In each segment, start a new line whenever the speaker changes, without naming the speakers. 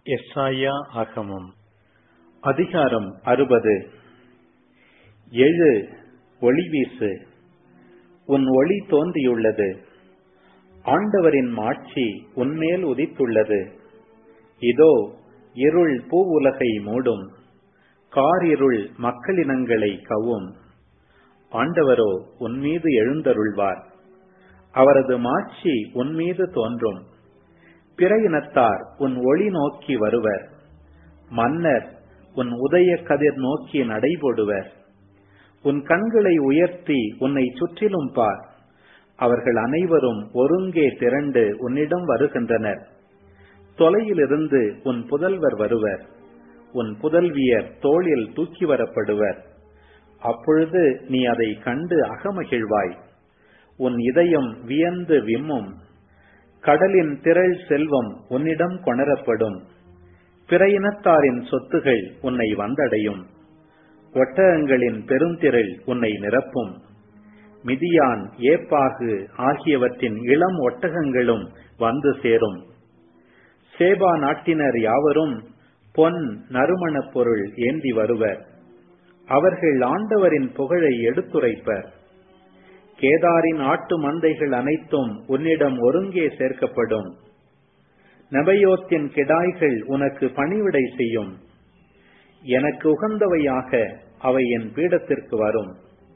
எஸ்ஐயா ஆகமம் அதிகாரம் அறுபது எழு ஒளி வீசு உன் ஒளி தோன்றியுள்ளது ஆண்டவரின் மாட்சி உன்மேல் உதித்துள்ளது இதோ இருள் பூவுலகை மூடும் காரிருள் மக்களினங்களை கவ்வும் ஆண்டவரோ உன்மீது எழுந்தருள்வார் அவரது மாட்சி உன்மீது தோன்றும் பிற இனத்தார் உன் ஒளி நோக்கி வருவர் மன்னர் உன் உதய கதிர் நோக்கி நடைபோடுவர் உன் கண்களை உயர்த்தி உன்னை சுற்றிலும் பார் அவர்கள் அனைவரும் ஒருங்கே திரண்டு உன்னிடம் வருகின்றனர் தொலையிலிருந்து உன் புதல்வர் வருவர் உன் புதல்வியர் தோளில் தூக்கி வரப்படுவர் அப்பொழுது நீ அதை கண்டு அகமகிழ்வாய் உன் இதயம் வியந்து விம்மும் கடலின் திரள் செல்வம் உன்னிடம் கொணரப்படும் பிற இனத்தாரின் சொத்துகள் உன்னை வந்தடையும் ஒட்டகங்களின் பெருந்திரள் உன்னை நிரப்பும் மிதியான் ஏப்பாகு ஆகியவற்றின் இளம் ஒட்டகங்களும் வந்து சேரும் சேபா நாட்டினர் யாவரும் பொன் நறுமணப் பொருள் ஏந்தி வருவர் அவர்கள் ஆண்டவரின் புகழை எடுத்துரைப்பர் கேதாரின் ஆட்டு மந்தைகள் அனைத்தும் உன்னிடம் ஒருங்கே சேர்க்கப்படும் நபையோத்தின் கிடாய்கள் உனக்கு பணிவிடை செய்யும் எனக்கு உகந்தவையாக அவை என் பீடத்திற்கு வரும்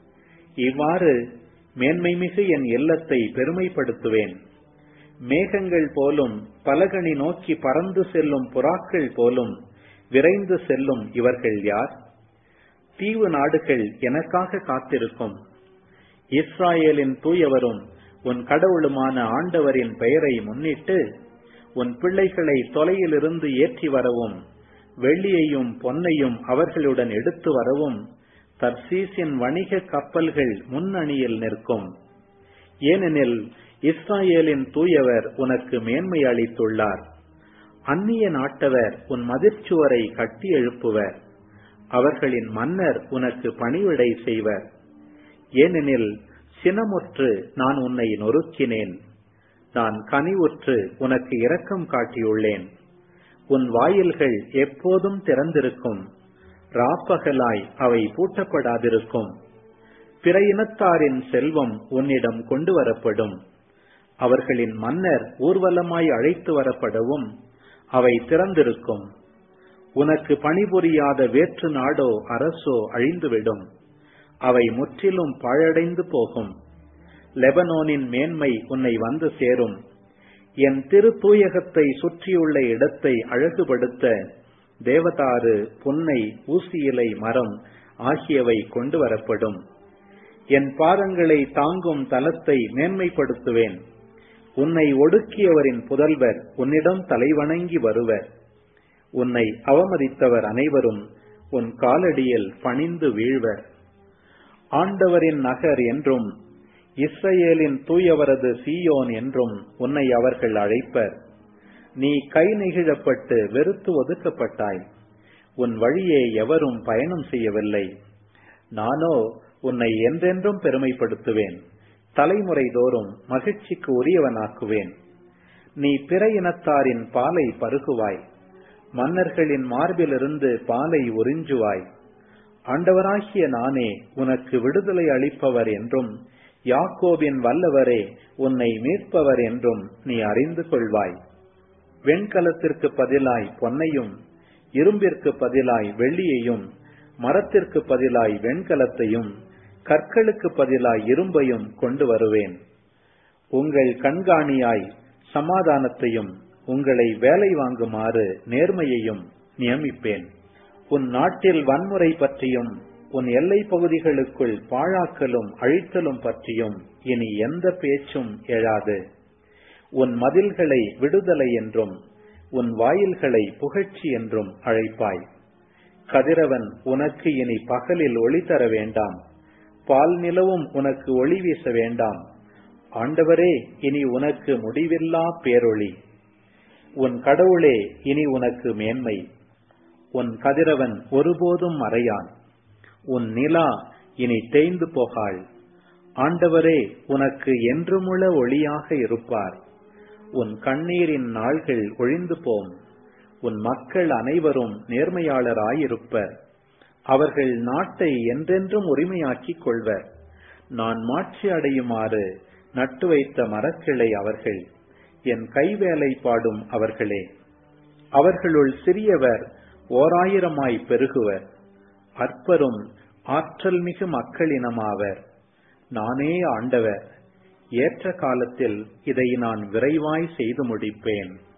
இவ்வாறு மேன்மைமிகு என் இல்லத்தை பெருமைப்படுத்துவேன் மேகங்கள் போலும் பலகணி நோக்கி பறந்து செல்லும் புறாக்கள் போலும் விரைந்து செல்லும் இவர்கள் யார் தீவு நாடுகள் எனக்காக காத்திருக்கும் இஸ்ராயேலின் தூயவரும் உன் கடவுளுமான ஆண்டவரின் பெயரை முன்னிட்டு உன் பிள்ளைகளை தொலையிலிருந்து ஏற்றி வரவும் வெள்ளியையும் பொன்னையும் அவர்களுடன் எடுத்து வரவும் தர்சீசின் வணிக கப்பல்கள் முன்னணியில் நிற்கும் ஏனெனில் இஸ்ராயேலின் தூயவர் உனக்கு மேன்மை அளித்துள்ளார் அந்நிய நாட்டவர் உன் மதிர்ச்சுவரை கட்டி எழுப்புவர் அவர்களின் மன்னர் உனக்கு பணிவிடை செய்வர் ஏனெனில் சினமுற்று நான் உன்னை நொறுக்கினேன் நான் கனிவுற்று உனக்கு இரக்கம் காட்டியுள்ளேன் உன் வாயில்கள் எப்போதும் திறந்திருக்கும் ராப்பகலாய் அவை பூட்டப்படாதிருக்கும் பிற இனத்தாரின் செல்வம் உன்னிடம் கொண்டு வரப்படும் அவர்களின் மன்னர் ஊர்வலமாய் அழைத்து வரப்படவும் அவை திறந்திருக்கும் உனக்கு பணிபுரியாத வேற்று நாடோ அரசோ அழிந்துவிடும் அவை முற்றிலும் பாழடைந்து போகும் லெபனோனின் மேன்மை உன்னை வந்து சேரும் என் திரு தூயகத்தை சுற்றியுள்ள இடத்தை அழகுபடுத்த தேவதாறு புன்னை ஊசியிலை மரம் ஆகியவை கொண்டு வரப்படும் என் பாதங்களை தாங்கும் தலத்தை மேன்மைப்படுத்துவேன் உன்னை ஒடுக்கியவரின் புதல்வர் உன்னிடம் தலைவணங்கி வருவர் உன்னை அவமதித்தவர் அனைவரும் உன் காலடியில் பணிந்து வீழ்வர் ஆண்டவரின் நகர் என்றும் இஸ்ரேலின் தூயவரது சீயோன் என்றும் உன்னை அவர்கள் அழைப்பர் நீ கை நெகிழப்பட்டு வெறுத்து ஒதுக்கப்பட்டாய் உன் வழியே எவரும் பயணம் செய்யவில்லை நானோ உன்னை என்றென்றும் பெருமைப்படுத்துவேன் தலைமுறை தோறும் மகிழ்ச்சிக்கு உரியவனாக்குவேன் நீ பிற இனத்தாரின் பாலை பருகுவாய் மன்னர்களின் மார்பிலிருந்து பாலை உறிஞ்சுவாய் ஆண்டவராகிய நானே உனக்கு விடுதலை அளிப்பவர் என்றும் யாக்கோபின் வல்லவரே உன்னை மீட்பவர் என்றும் நீ அறிந்து கொள்வாய் வெண்கலத்திற்கு பதிலாய் பொன்னையும் இரும்பிற்கு பதிலாய் வெள்ளியையும் மரத்திற்கு பதிலாய் வெண்கலத்தையும் கற்களுக்கு பதிலாய் இரும்பையும் கொண்டு வருவேன் உங்கள் கண்காணியாய் சமாதானத்தையும் உங்களை வேலை வாங்குமாறு நேர்மையையும் நியமிப்பேன் உன் நாட்டில் வன்முறை பற்றியும் உன் எல்லை பகுதிகளுக்குள் பாழாக்கலும் அழித்தலும் பற்றியும் இனி எந்த பேச்சும் எழாது உன் மதில்களை விடுதலை என்றும் உன் வாயில்களை புகழ்ச்சி என்றும் அழைப்பாய் கதிரவன் உனக்கு இனி பகலில் ஒளி தர வேண்டாம் பால் நிலவும் உனக்கு ஒளி வீச வேண்டாம் ஆண்டவரே இனி உனக்கு முடிவில்லா பேரொளி உன் கடவுளே இனி உனக்கு மேன்மை உன் கதிரவன் ஒருபோதும் மறையான் உன் நிலா இனி தேய்ந்து போகாள் ஆண்டவரே உனக்கு என்றுமுள்ள ஒளியாக இருப்பார் உன் கண்ணீரின் நாள்கள் ஒழிந்து போம் உன் மக்கள் அனைவரும் நேர்மையாளராயிருப்பர் அவர்கள் நாட்டை என்றென்றும் உரிமையாக்கிக் கொள்வர் நான் மாட்சி அடையுமாறு நட்டு வைத்த மரக்கிளை அவர்கள் என் கைவேலை பாடும் அவர்களே அவர்களுள் சிறியவர் ஓராயிரமாய் பெருகுவர் அற்பரும் ஆற்றல் மிகு மக்களினமாவர் நானே ஆண்டவர் ஏற்ற காலத்தில் இதை நான் விரைவாய் செய்து முடிப்பேன்